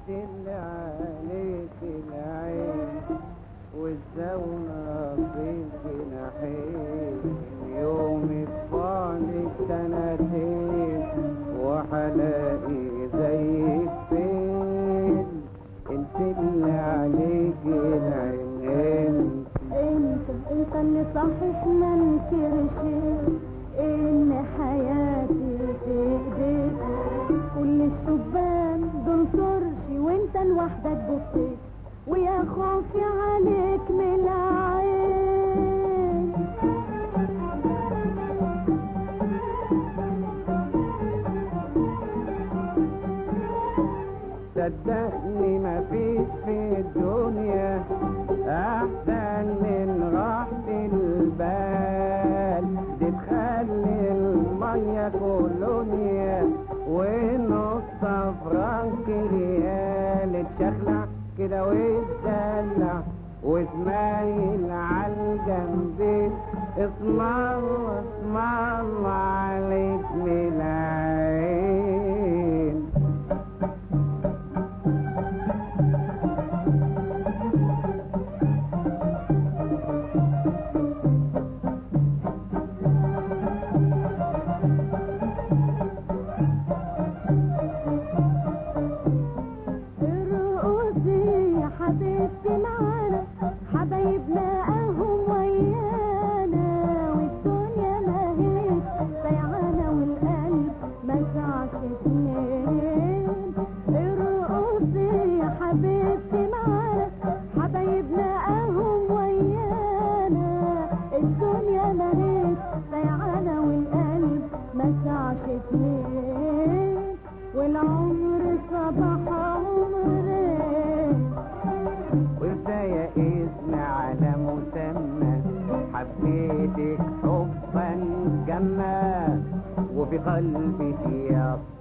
اللي عليك العين والزونة في الجناحين يوم بعدك سنتين وحلاقي زيك فين انت اللي عليك العين انت انت اللي صحيح ما انكرش ان حياتي في ايديك كل الشبان دول طرشي وانت لوحدك بصيت ويا خوفي عليك من العين صدقني مفيش في الدنيا احسن من راحة البال دي تخلي المية كولونيا ونص فرنك ريال اتشخلع كده واتدلع واسمايل عالجنبين اسم الله اسم الله عليك من العين ارقصي يا حبيبتي معانا حبايبنا اهم ويانا والدنيا ما هيش سيعانة والقلب ما سعش اتنين ارقصي يا حبيبتي معانا حبايبنا اهم ويانا الدنيا ما هيش سيعانة والقلب ما سعش اتنين والعمر صباح عمرين وازاي اسم على مسمى حبيتك حبا جما وفي قلبي سياق